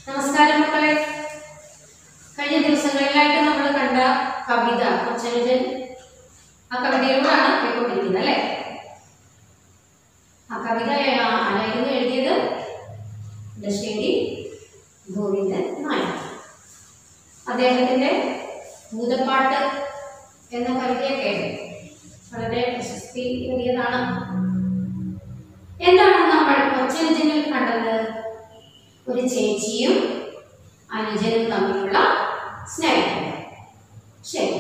നമസ്കാരം മക്കളെ കഴിഞ്ഞ ദിവസങ്ങളിലായിട്ട് നമ്മൾ കണ്ട കവിത കൊച്ചനുജൻ ആ കവിതയിലൂടെയാണ് കേട്ടുകൊണ്ടിരിക്കുന്നത് അല്ലേ ആ കവിത ആ- ആരായിരുന്നു എഴുതിയത് ഇടശ്ശേരി ഗോവിന്ദൻ നായർ അദ്ദേഹത്തിന്റെ ഭൂതപ്പാട്ട് എന്ന കവിതയൊക്കെ വളരെ പ്രശസ്തി ഏറിയതാണ് എന്താണ് നമ്മൾ കൊച്ചനുജനിൽ കണ്ടത് ഒരു ചേച്ചിയും അനുജനും തമ്മിലുള്ള സ്നേഹം ശരി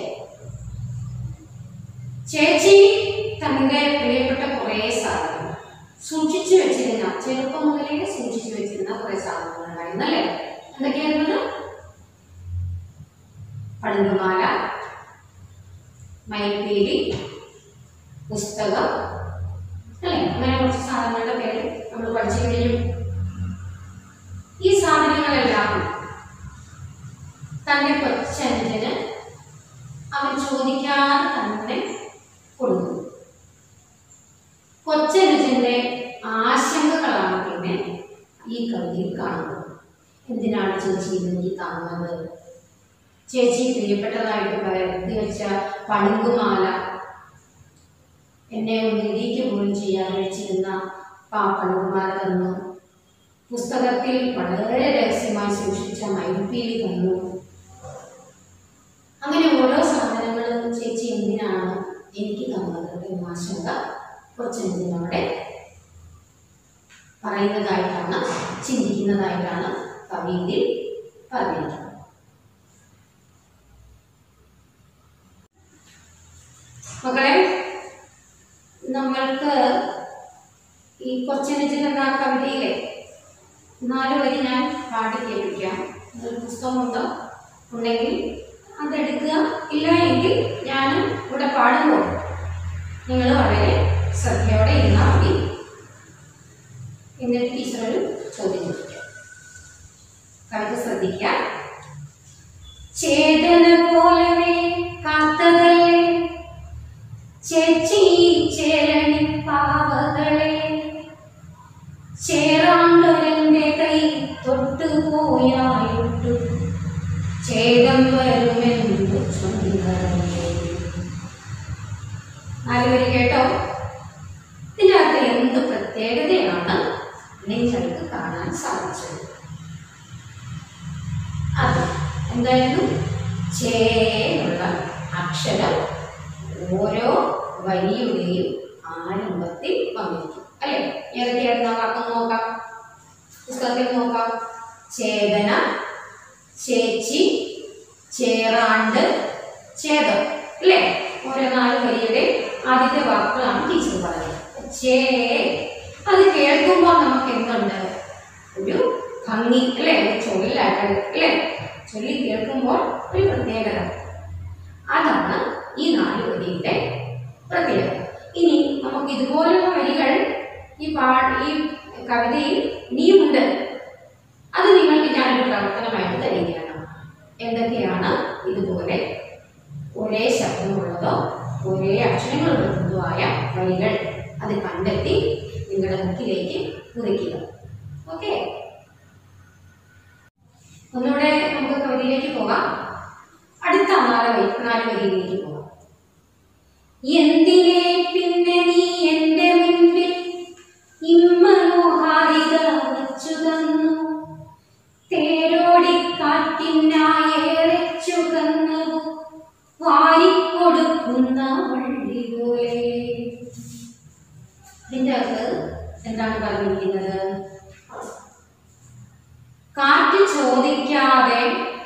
ചേച്ചി തന്റെ പ്രിയപ്പെട്ട കുറേ സാധനങ്ങൾ സൂക്ഷിച്ചു വെച്ചിരുന്ന ചെറുപ്പം മുതലേ സൂക്ഷിച്ചു വെച്ചിരുന്ന കുറേ സാധനങ്ങൾ ഉണ്ടായിരുന്നു അല്ലേ എന്തൊക്കെയായിരുന്നത് പളുങ്കുമാല മയിൽപ്പീലി പുസ്തകം അല്ലേ അങ്ങനെ കുറച്ച് സാധനങ്ങളുടെ പേര് നമ്മൾ പഠിച്ചു കഴിഞ്ഞു ഈ സാധനങ്ങളെല്ലാം തന്റെ കൊച്ചനുജന് അവൻ ചോദിക്കാതെ തന്നെ കൊടുക്കും കൊച്ചനുജന്റെ ആശങ്കകളാണ് പിന്നെ ഈ കവിതയിൽ കാണുന്നത് എന്തിനാണ് ചേച്ചി ഇത് എനിക്ക് തന്നത് ചേച്ചി പ്രിയപ്പെട്ടതായിട്ട് കരുതി വെച്ച പളുങ്കുമാല എന്നെ ഒന്ന് ഇടിക്ക് പോലും ചെയ്യാൻ വെച്ചിരുന്ന ആ പളുങ്കുമാല തന്നു പുസ്തകത്തിൽ വളരെ രഹസ്യമായി സൂക്ഷിച്ച മൈൽപ്പീലി തന്നു അങ്ങനെ ഓരോ സാധനങ്ങളും ചേച്ചി എന്തിനാണ് എനിക്ക് തന്നത് എന്ന ആശങ്ക കൊച്ചെന്തിനവിടെ പറയുന്നതായിട്ടാണ് ചിന്തിക്കുന്നതായിട്ടാണ് കവിയിൽ പറഞ്ഞിരിക്കുന്നത് മക്കളെ നമ്മൾക്ക് ഈ കൊച്ചനുജൻ എന്ന കവിതയിലെ നാല് വരി ഞാൻ പാടി കേൾപ്പിക്കാം ഒരു പുസ്തകമുണ്ടോ ഉണ്ടെങ്കിൽ അതെടുക്കുക ഇല്ല എങ്കിൽ ഞാനും ഇവിടെ പാടുമ്പോൾ നിങ്ങൾ വളരെ ശ്രദ്ധയോടെ ഇരുന്നാൽ മതി എന്നിട്ട് ടീച്ചർ ഒരു ചോദ്യം ചോദിക്കാം കവിത ശ്രദ്ധിക്കുക ചേതന പോലവേ കാത്തതല്ലേ ചേച്ചി ചേരണി പാവകളെ ചേറാണ്ടൊരന്റെ കൈ തൊട്ടുപോയായിട്ടു ഛേദം വരുമെന്ന് ചൊല്ലുകളെ നാലുപേര് കേട്ടോ ഇതിനകത്ത് എന്ത് പ്രത്യേകതയാണ് നിങ്ങൾക്ക് കാണാൻ സാധിച്ചത് അത് എന്തായിരുന്നു ചേയുള്ള അക്ഷരം ഓരോ വരിയുടെയും ആരംഭത്തിൽ വന്നിരിക്കും അല്ലേ ഏതൊക്കെയായിരുന്നു ആ വാക്ക് നോക്കാം പുസ്തകത്തിൽ നോക്കാം ചേതന ചേച്ചി ചേറാണ്ട് ചേതം അല്ലേ ഓരോ നാല് വരിയുടെ ആദ്യത്തെ വാക്കുകളാണ് ടീച്ചർ പറയുന്നത് ചേ അത് കേൾക്കുമ്പോൾ നമുക്ക് എന്തുണ്ട് ഒരു ഭംഗി അല്ലേ ഒരു ചൊല്ലായിട്ട് അല്ലേ ചൊല്ലി കേൾക്കുമ്പോൾ ഒരു പ്രത്യേകത അതാണ് ഈ നാല് വരിയുടെ പ്രത്യേകത ഇനി നമുക്ക് ഇതുപോലുള്ള വരികൾ ഈ പാ ഈ കവിതയിൽ ഇനിയുമുണ്ട് അത് നിങ്ങൾക്ക് ഞാനൊരു പ്രവർത്തനമായിട്ട് തരികയാണ് എന്തൊക്കെയാണ് ഇതുപോലെ ഒരേ ശബ്ദമുള്ളതോ ഒരേ അക്ഷരങ്ങൾ വരുന്നതോ ആയ വരികൾ അത് കണ്ടെത്തി നിങ്ങളുടെ ബുക്കിലേക്ക് കുറിക്കുക ഓക്കെ ഒന്നുകൂടെ നമുക്ക് കവിതയിലേക്ക് പോകാം അടുത്ത നാല് വരി നാല് വരിയിലേക്ക് പോകാം എന്തിനെ പിന്നെ നീ എന്റെ മുൻപിൽ ഇമ്മനോഹാരിത വച്ചു തന്നു തേരോടിക്കാറ്റിനായേറെ ചുകന്നു വാരിക്കൊടുക്കുന്ന വള്ളി പോലെ ഇതിന്റെ അകത്ത് എന്താണ് പറഞ്ഞിരിക്കുന്നത് കാറ്റ് ചോദിക്കാതെ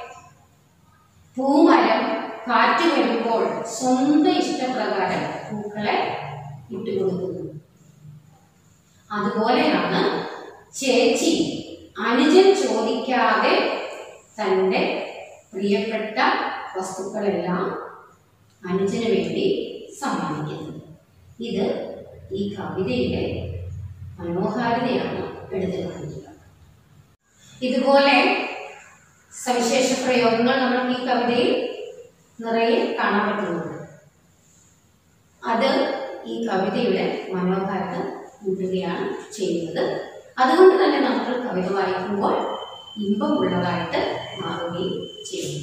പൂമരം കാറ്റ് വരുമ്പോൾ സ്വന്തം ഇഷ്ടപ്രകാരം പൂക്കളെ ഇട്ടുകൊടുക്കുന്നു അതുപോലെയാണ് ചേച്ചി അനുജൻ ചോദിക്കാതെ തൻ്റെ പ്രിയപ്പെട്ട വസ്തുക്കളെല്ലാം അനുജന് വേണ്ടി സമ്മാനിക്കുന്നത് ഇത് ഈ കവിതയുടെ മനോഹാരിതയാണ് എടുത്തു കാണിക്കുക ഇതുപോലെ സവിശേഷ പ്രയോഗങ്ങൾ നമുക്ക് ഈ കവിതയിൽ നിറയെ കാണാൻ പറ്റുന്നുണ്ട് അത് ഈ കവിതയുടെ മനോഹാരിത കൂട്ടുകയാണ് ചെയ്യുന്നത് അതുകൊണ്ട് തന്നെ നമ്മൾ കവിത വായിക്കുമ്പോൾ ഇമ്പമുള്ളതായിട്ട് മാറുകയും ചെയ്യും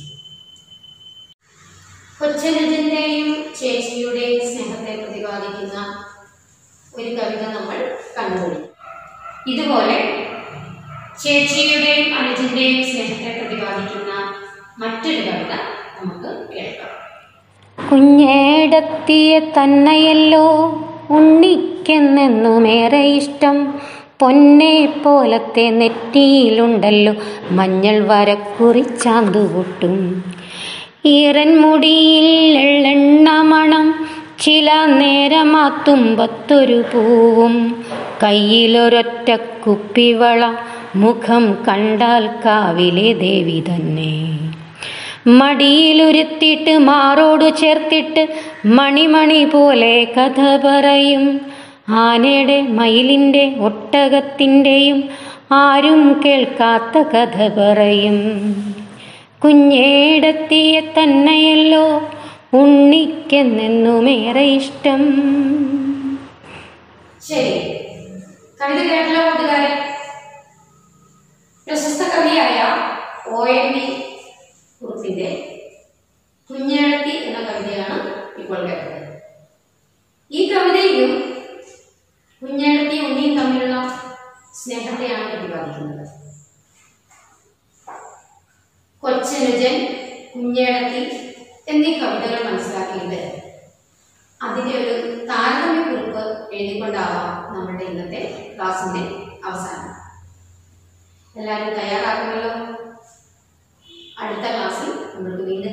കൊച്ചനുജന്റെയും ചേച്ചിയുടെയും സ്നേഹത്തെ പ്രതിപാദിക്കുന്ന ഒരു കവിത നമ്മൾ കണ്ടുപിടിക്കും ഇതുപോലെ ചേച്ചിയുടെയും അനുജന്റെയും സ്നേഹത്തെ പ്രതിപാദിക്കുന്ന മറ്റൊരു കവിത നമുക്ക് കേൾക്കാം കുഞ്ഞേടത്തിയെ തന്നെയല്ലോ ഉണ്ണിക്കെന്നെന്നുമേറെ ഇഷ്ടം പൊന്നെ പോലത്തെ നെറ്റിയിലുണ്ടല്ലോ മഞ്ഞൾ വരക്കുറിച്ചാന്തുപൊട്ടും ഈറൻ മുടിയിൽ എള്ളെണ്ണ മണം ചില നേരമാ തുമ്പത്തൊരു പൂവും കയ്യിലൊരൊറ്റ കുപ്പിവള മുഖം കണ്ടാൽ കാവിലെ ദേവി തന്നെ മടിയിലുരുത്തിട്ട് മാറോടു ചേർത്തിട്ട് മണിമണി പോലെ കഥ പറയും ആനയുടെ മയിലിൻ്റെ ഒട്ടകത്തിൻ്റെയും ആരും കേൾക്കാത്ത കഥ പറയും കുഞ്ഞേടത്തിയെ തന്നെയല്ലോ ഉണ്ണിക്കെന്നെന്നുമേറെ ഇഷ്ടം ശരി കവിത കേട്ടല്ലോ കൂട്ടുകാരെ പ്രശസ്ത കവിയായ ഒ എൻ വി കുറുപ്പിന്റെ കുഞ്ഞേടത്തി എന്ന കവിതയാണ് ഇപ്പോൾ കേട്ടത് ഈ കവിതയിലും കുഞ്ഞേടത്തി ഉണ്ണിയും തമ്മിലുള്ള സ്നേഹത്തെയാണ് പ്രതിപാദിക്കുന്നത് കൊച്ചനുജൻ കുഞ്ഞേടത്തി എന്നീ കവിതകൾ മനസ്സിലാക്കിയിട്ട് അതിന്റെ ഒരു താരതമ്യ കുറിപ്പ് എഴുതിക്കൊണ്ടാവാം നമ്മുടെ ഇന്നത്തെ ക്ലാസ്സിന്റെ അവസാനം എല്ലാവരും തയ്യാറാക്കുമല്ലോ അടുത്ത ക്ലാസ്സിൽ നമ്മൾക്ക് വീണ്ടും